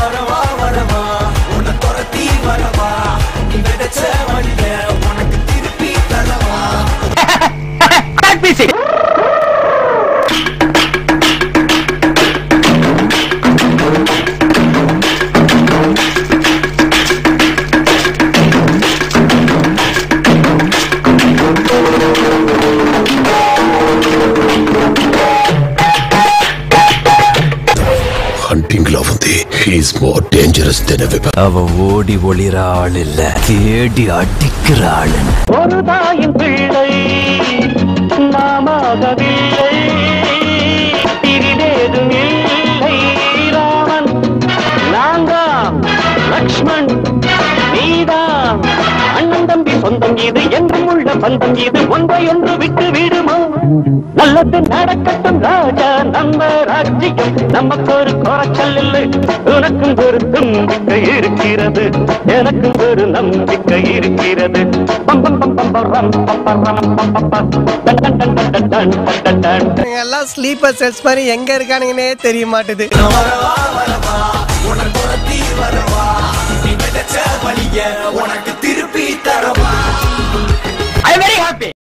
வரவா வரவா உன்னை துரத்தி வரவா நீ விதைச்ச வழிய உனக்கு திருப்பி தரவா ஹண்டிங்ல வந்து ஹீஸ் மோர் டேஞ்சரஸ் தென் எவர் அவன் ஓடி ஒளிர ஆள் இல்ல தேடி அடிக்கிற ஆளு ஒரு தாயின் பிள்ளை நாமாகவில்லை பிரிவேதும் இல்லை ராமன் நான்காம் லக்ஷ்மண் நீதான் அண்ணன் தம்பி சொந்தம் இது என்றும் உள்ள பந்தம் இது ஒன்றை ஒன்று விட்டு விடுமோ நல்லது நடக்கட்டும் ராஜா நம்ம ராஜ்யம் நமக்கு ஒரு குறைச்சல் இல்லை உனக்கும் ஒரு தும்பிக்கை இருக்கிறது எனக்கும் ஒரு நம்பிக்கை இருக்கிறது பம் பம் பம் பம் பம் ரம் பம் பம் ரம் பம் பம் பம் டன் டன் டன் டன் டன் டன் டன் டன் டன் எல்லாம் ஸ்லீப்பர் செல்ஸ் மாதிரி எங்க இருக்கானுங்கன்னே தெரிய மாட்டுது வரவா வரவா உன்னை துரத்தி வரவா